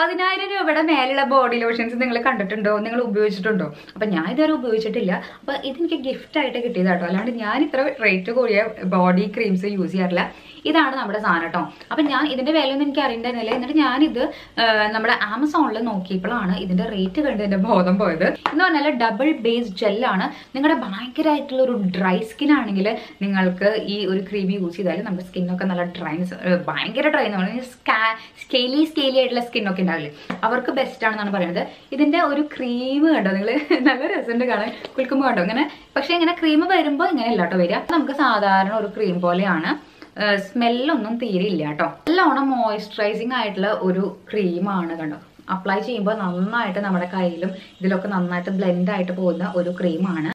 പതിനായിരം രൂപയുടെ മേലുള്ള ബോഡി ലോഷൻസ് നിങ്ങൾ കണ്ടിട്ടുണ്ടോ നിങ്ങൾ ഉപയോഗിച്ചിട്ടുണ്ടോ അപ്പൊ ഞാൻ ഇതുവരെ ഉപയോഗിച്ചിട്ടില്ല അപ്പൊ ഇതെനിക്ക് ഗിഫ്റ്റ് ആയിട്ട് കിട്ടിയതാട്ടോ അല്ലാണ്ട് ഞാൻ ഇത്ര റേറ്റ് കൂടിയ ബോഡി ക്രീംസ് യൂസ് ചെയ്യാറില്ല ഇതാണ് നമ്മുടെ സാധനം കേട്ടോ അപ്പൊ ഞാൻ ഇതിന്റെ വിലയൊന്നും എനിക്ക് അറിയണ്ടായിരുന്നില്ല എന്നിട്ട് ഞാനിത് ആ, നമ്മുടെ ആമസോണിൽ നോക്കിയപ്പോഴാണ് ഇതിന്റെ റേറ്റ് കണ്ട് എന്റെ ബോധം പോയത് എന്ന് പറഞ്ഞാൽ ഡബിൾ ബേസ് ജെല്ലാണ് നിങ്ങളുടെ ഭയങ്കരമായിട്ടുള്ള ഒരു ഡ്രൈ സ്കിൻ ആണെങ്കിൽ നിങ്ങൾക്ക് ഈ ഒരു ക്രീം യൂസ് ചെയ്താൽ നമ്മുടെ സ്കിന്നൊക്കെ നല്ല ഡ്രൈനസ് ഭയങ്കര ഡ്രൈ എന്ന് പറഞ്ഞാൽ സ്കെയിലി സ്കെയിലി ആയിട്ടുള്ള സ്കിന്നൊക്കെ ഉണ്ടാവില്ലേ അവർക്ക് ബെസ്റ്റ് ആണെന്നാണ് പറയുന്നത് ഇതിന്റെ ഒരു ക്രീം കണ്ടോ നിങ്ങൾ നല്ല രസമുണ്ട് കാണാൻ കുളിക്കുമ്പോൾ കണ്ടോ ഇങ്ങനെ പക്ഷെ ഇങ്ങനെ ക്രീം വരുമ്പോൾ ഇങ്ങനെ അല്ല കേട്ടോ വരിക നമുക്ക് സാധാരണ ഒരു ക്രീം പോലെയാണ് സ്മെല്ലൊന്നും തീരെ ഇല്ല കേട്ടോ നല്ലോണം മോയ്സ്ചറൈസിങ് ആയിട്ടുള്ള ഒരു ക്രീമാണ് കണ്ടോ അപ്ലൈ ചെയ്യുമ്പോൾ നന്നായിട്ട് നമ്മുടെ കയ്യിലും ഇതിലൊക്കെ നന്നായിട്ട് ബ്ലെൻഡ് ആയിട്ട് പോകുന്ന ഒരു ക്രീമാണ്